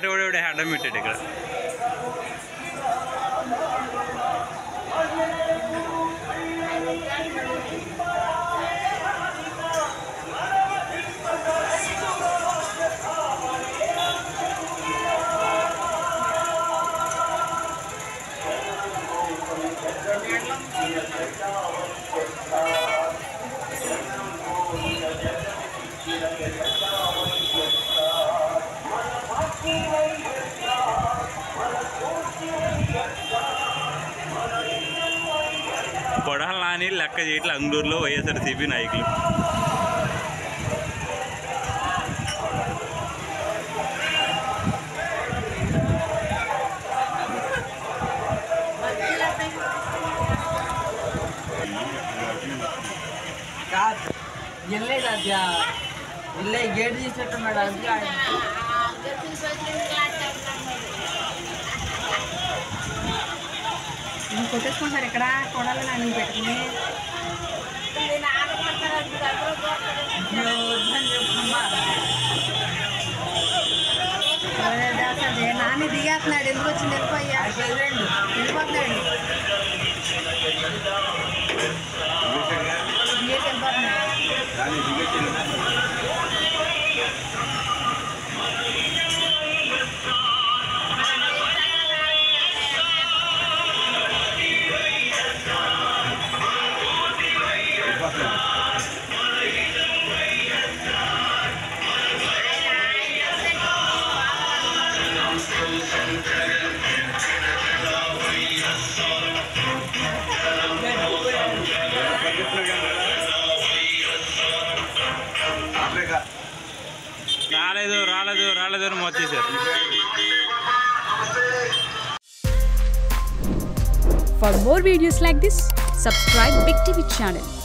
auto కూడా ഇവിടെ అడ్డం పెట్టాడు ఇక్కడ కొడాలి నాని లెక్క చేయట్లే అంగూరులో వైఎస్ఆర్సీపీ నాయకులు కాదు వెళ్ళలేదు అద్యా వెళ్ళే గేట్ తీసేట్టున్నాడు అందుకే ఆయన నేను కొట్టేసుకుంటారు ఇక్కడ కొడాలి నాని పెట్టుకుని నువ్వు వద్దని చెప్పుకున్నా అదే దాసరి నాని దిగేస్తున్నాడు ఎందుకు వచ్చింది వెళ్ళిపోయా ప్రెసిడెంట్ వెళ్ళిపోతున్నాడు దిగేసి వెళ్ళిపోతున్నాడు రాలేదు రాలేదు రాలేదు అని మొత్తేసారు For more videos like this, subscribe Big TV channel